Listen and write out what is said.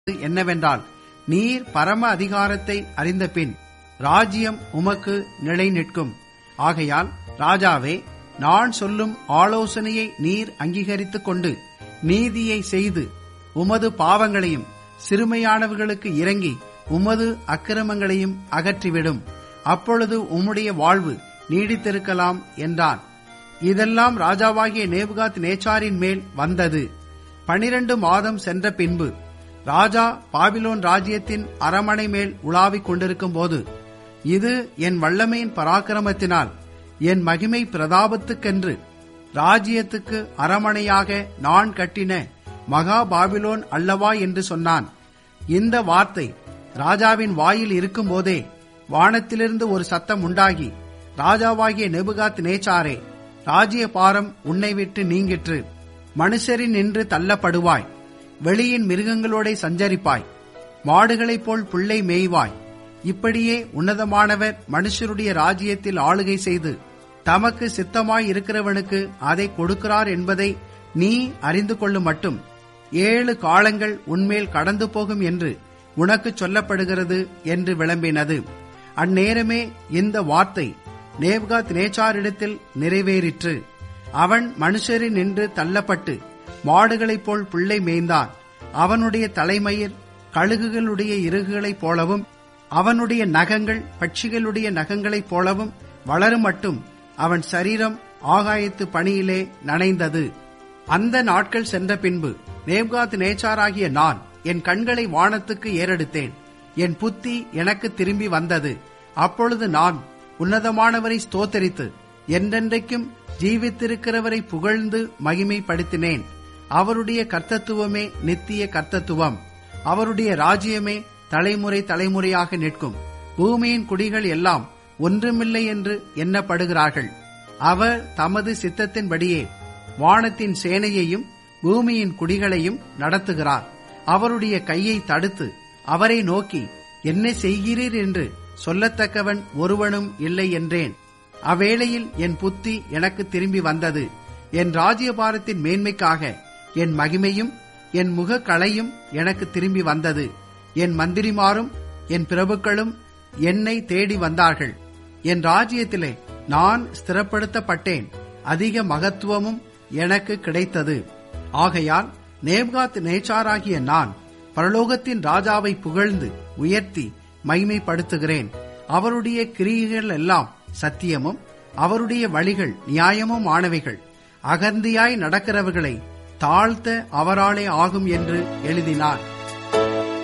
என்னவென்றால் நீர் பரம அதிகாரத்தை அறிந்த பின் ராஜ்யம் உமக்கு நிலை நிற்கும் ஆகையால் ராஜாவே நான் சொல்லும் ஆலோசனையை நீர் அங்கீகரித்துக் கொண்டு நீதியை செய்து உமது பாவங்களையும் சிறுமையானவர்களுக்கு இறங்கி உமது அக்கிரமங்களையும் அகற்றிவிடும் அப்பொழுது உம்முடைய வாழ்வு நீடித்திருக்கலாம் என்றான் இதெல்லாம் ராஜாவாகிய நேபுகாத் நேச்சாரின் மேல் வந்தது பனிரண்டு மாதம் சென்ற பின்பு ராஜா பாபிலோன் ராஜ்யத்தின் அரமனை மேல் உலாவிக் கொண்டிருக்கும் போது இது என் வல்லமையின் பராக்கிரமத்தினால் என் மகிமை பிரதாபத்துக்கென்று ராஜ்யத்துக்கு அரமனையாக நான் கட்டின மகா பாபிலோன் அல்லவா என்று சொன்னான் இந்த வார்த்தை ராஜாவின் வாயில் இருக்கும்போதே வானத்திலிருந்து ஒரு சத்தம் உண்டாகி ராஜாவாகிய நெபுகாத் நேச்சாரே ராஜ்ய பாரம் உன்னை விட்டு நீங்கிற்று மனுஷரின் நின்று தள்ளப்படுவாய் வெளியின் மிருகங்களோட சஞ்சரிப்பாய் மாடுகளைப் போல் புள்ளை மேய்வாய் இப்படியே உன்னதமானவர் மனுஷருடைய ராஜ்யத்தில் ஆளுகை செய்து தமக்கு சித்தமாய் இருக்கிறவனுக்கு அதை கொடுக்கிறார் என்பதை நீ அறிந்து கொள்ளும் மட்டும் ஏழு காலங்கள் உன்மேல் கடந்து போகும் என்று உனக்கு சொல்லப்படுகிறது என்று விளம்பினது அந்நேரமே இந்த வார்த்தை நேப்காத் நேச்சாரிடத்தில் நிறைவேறிற்று அவன் மனுஷரின் நின்று தள்ளப்பட்டு மாடுகளைப் போல் பிள்ளை மேய்ந்தான் அவனுடைய தலைமயிர் கழுகுகளுடைய இறகுகளைப் போலவும் அவனுடைய நகங்கள் பட்சிகளுடைய நகங்களைப் போலவும் வளரும் மட்டும் அவன் சரீரம் ஆகாயத்து பணியிலே நனைந்தது அந்த நாட்கள் சென்ற பின்பு நேப்காத் நேச்சாராகிய நான் என் கண்களை வானத்துக்கு ஏறெடுத்தேன் என் புத்தி எனக்கு திரும்பி வந்தது அப்பொழுது நான் உன்னதமானவரை ஸ்தோத்தரித்து என்றென்றைக்கும் ஜீவித்திருக்கிறவரை புகழ்ந்து மகிமைப்படுத்தினேன் அவருடைய கர்த்தத்துவமே நித்திய கர்த்தத்துவம் அவருடைய ராஜ்யமே தலைமுறை தலைமுறையாக நிற்கும் பூமியின் குடிகள் எல்லாம் ஒன்றுமில்லை என்று எண்ணப்படுகிறார்கள் அவர் தமது சித்தத்தின்படியே வானத்தின் சேனையையும் பூமியின் குடிகளையும் நடத்துகிறார் அவருடைய கையை தடுத்து அவரை நோக்கி என்ன செய்கிறீர் என்று சொல்லத்தக்கவன் ஒருவனும் இல்லை என்றேன் அவ்வேளையில் என் புத்தி எனக்கு திரும்பி வந்தது என் ராஜ்யபாரத்தின் மேன்மைக்காக என் மகிமையும் என் முக களையும் எனக்கு திரும்பி வந்தது என் மந்திரிமாரும் என் பிரபுக்களும் என்னை தேடி வந்தார்கள் என் ராஜ்யத்திலே நான் ஸ்திரப்படுத்தப்பட்டேன் அதிக மகத்துவமும் எனக்கு கிடைத்தது ஆகையால் நேப்காத் நேச்சாராகிய நான் பரலோகத்தின் ராஜாவை புகழ்ந்து உயர்த்தி மைமைப்படுத்துகிறேன் அவருடைய கிரியைகள் எல்லாம் சத்தியமும் அவருடைய வழிகள் நியாயமும் ஆனவைகள் அகந்தியாய் நடக்கிறவர்களை தாழ்த்த அவராலே ஆகும் என்று எழுதினார்